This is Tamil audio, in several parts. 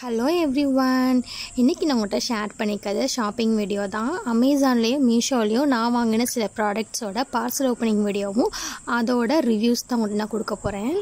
ஹலோ எவ்ரி ஒன் இன்றைக்கி நான் உங்கள்கிட்ட ஷேர் பண்ணிக்கிறது ஷாப்பிங் வீடியோ தான் அமேசான்லேயும் மீஷோலேயும் நான் வாங்கின சில ப்ராடக்ட்ஸோட பார்சல் ஓப்பனிங் வீடியோவும் அதோட ரிவ்யூஸ் தான் உங்கள்கிட்ட நான் கொடுக்க போகிறேன்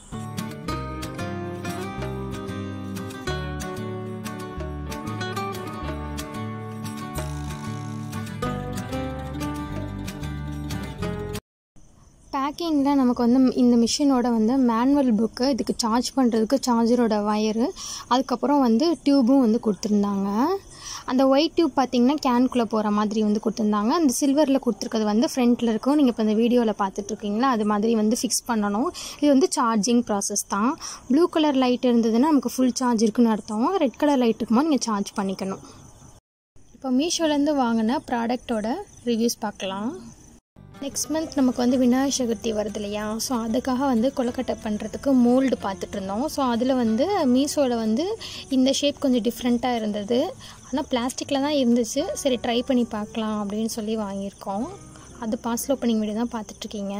பேக்கிங்கில் நமக்கு வந்து இந்த மிஷினோட வந்து மேனுவல் புக்கு இதுக்கு சார்ஜ் பண்ணுறதுக்கு சார்ஜரோட வயரு அதுக்கப்புறம் வந்து டியூபும் வந்து கொடுத்துருந்தாங்க அந்த ஒயிட் டியூப் பார்த்தீங்கன்னா கேனுக்குள்ளே போகிற மாதிரி வந்து கொடுத்துருந்தாங்க அந்த சில்வரில் கொடுத்துருக்கிறது வந்து ஃப்ரண்ட்டில் இருக்கும் நீங்கள் இப்போ இந்த வீடியோவில் பார்த்துட்ருக்கீங்களா அது மாதிரி வந்து ஃபிக்ஸ் பண்ணணும் இது வந்து சார்ஜிங் ப்ராசஸ் தான் ப்ளூ கலர் லைட் இருந்ததுன்னா நமக்கு ஃபுல் சார்ஜ் இருக்குன்னு அர்த்தம் ரெட் கலர் லைட் இருக்கும்போது நீங்கள் சார்ஜ் பண்ணிக்கணும் இப்போ மீஷோலேருந்து வாங்கின ப்ராடக்டோட ரிவ்யூஸ் பார்க்கலாம் நெக்ஸ்ட் மந்த் நமக்கு வந்து விநாயகர் சதுர்த்தி வருது இல்லையா ஸோ அதுக்காக வந்து கொழுக்கட்டை பண்ணுறதுக்கு மோல்டு பார்த்துட்டு இருந்தோம் ஸோ அதில் வந்து மீஷோவில் வந்து இந்த ஷேப் கொஞ்சம் டிஃப்ரெண்ட்டாக இருந்தது ஆனால் பிளாஸ்டிக்கில் தான் இருந்துச்சு சரி ட்ரை பண்ணி பார்க்கலாம் அப்படின்னு சொல்லி வாங்கியிருக்கோம் அது பார்சல் ஓப்பனிங் வீடியோ தான் பார்த்துட்ருக்கீங்க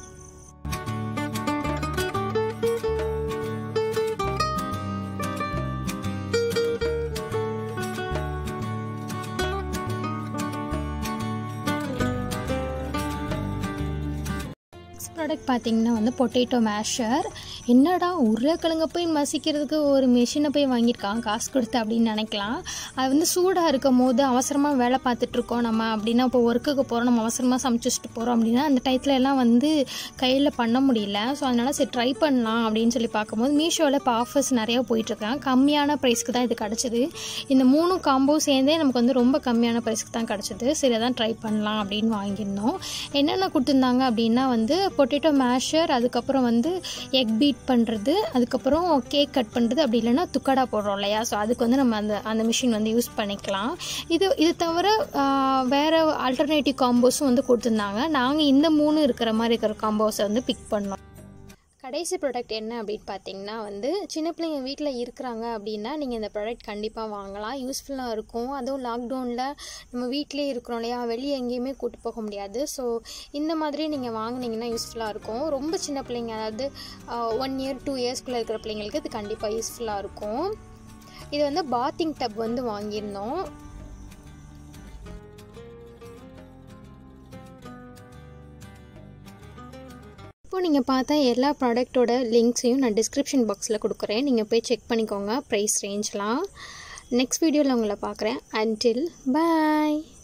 நெக்ஸ்ட் ப்ராடக்ட் பார்த்தீங்கன்னா வந்து பொட்டேட்டோ மேஷர் என்னடா உருளைக்கிழங்க போய் மசிக்கிறதுக்கு ஒரு மிஷினை போய் வாங்கியிருக்கான் காசு கொடுத்து அப்படின்னு நினைக்கலாம் அது வந்து சூடாக இருக்கும் போது அவசரமாக வேலை பார்த்துட்ருக்கோம் நம்ம அப்படின்னா இப்போ ஒர்க்குக்கு போகிறோம் நம்ம அவசரமாக சமைச்சு வச்சுட்டு போகிறோம் அப்படின்னா அந்த டயத்தில் எல்லாம் வந்து கையில் பண்ண முடியல ஸோ அதனால் சரி ட்ரை பண்ணலாம் அப்படின்னு சொல்லி பார்க்கும்போது மீஷோவில் இப்போ ஆஃபர்ஸ் நிறையா போயிட்டுருக்காங்க கம்மியான ப்ரைஸ்க்கு தான் இது கிடச்சிது இந்த மூணு காம்போ சேர்ந்தே நமக்கு வந்து ரொம்ப கம்மியான ப்ரைஸ்க்கு தான் கிடச்சிது சரி அதான் ட்ரை பண்ணலாம் அப்படின்னு வாங்கியிருந்தோம் என்னென்ன கொடுத்துருந்தாங்க அப்படின்னா வந்து பொட்டேட்டோ மேஷர் அதுக்கப்புறம் வந்து எக் பீட் பண்ணுறது அதுக்கப்புறம் கேக் கட் பண்ணுறது அப்படி இல்லைன்னா துக்கடா போடுறோம் இல்லையா ஸோ அதுக்கு வந்து நம்ம அந்த அந்த மிஷின் வந்து யூஸ் பண்ணிக்கலாம் இது இது தவிர வேறு ஆல்டர்னேட்டிவ் காம்போஸும் வந்து கொடுத்துருந்தாங்க நாங்கள் இந்த மூணு இருக்கிற மாதிரி இருக்கிற காம்போஸை வந்து பிக் பண்ணோம் கடைசி ப்ராடக்ட் என்ன அப்படின்னு பார்த்தீங்கன்னா வந்து சின்ன பிள்ளைங்க வீட்டில் இருக்கிறாங்க அப்படின்னா நீங்கள் இந்த ப்ராடக்ட் கண்டிப்பாக வாங்கலாம் யூஸ்ஃபுல்லாக இருக்கும் அதுவும் லாக்டவுனில் நம்ம வீட்டிலே இருக்கிறோம் இல்லையா வெளியே எங்கேயுமே கூட்டு போக முடியாது ஸோ இந்த மாதிரி நீங்கள் வாங்கினீங்கன்னா யூஸ்ஃபுல்லாக இருக்கும் ரொம்ப சின்ன பிள்ளைங்க அதாவது ஒன் இயர் டூ இயர்ஸ்க்குள்ளே இருக்கிற பிள்ளைங்களுக்கு இது கண்டிப்பாக யூஸ்ஃபுல்லாக இருக்கும் இது வந்து பாத்திங் டப் வந்து வாங்கியிருந்தோம் இப்போ நீங்கள் பார்த்தா எல்லா ப்ராடக்ட்டோட லிங்க்ஸையும் நான் டிஸ்கிரிப்ஷன் பாக்ஸில் கொடுக்குறேன் நீங்கள் போய் செக் பண்ணிக்கோங்க ப்ரைஸ் ரேஞ்செலாம் நெக்ஸ்ட் வீடியோவில் உங்களை பார்க்குறேன் அன்டில் பாய்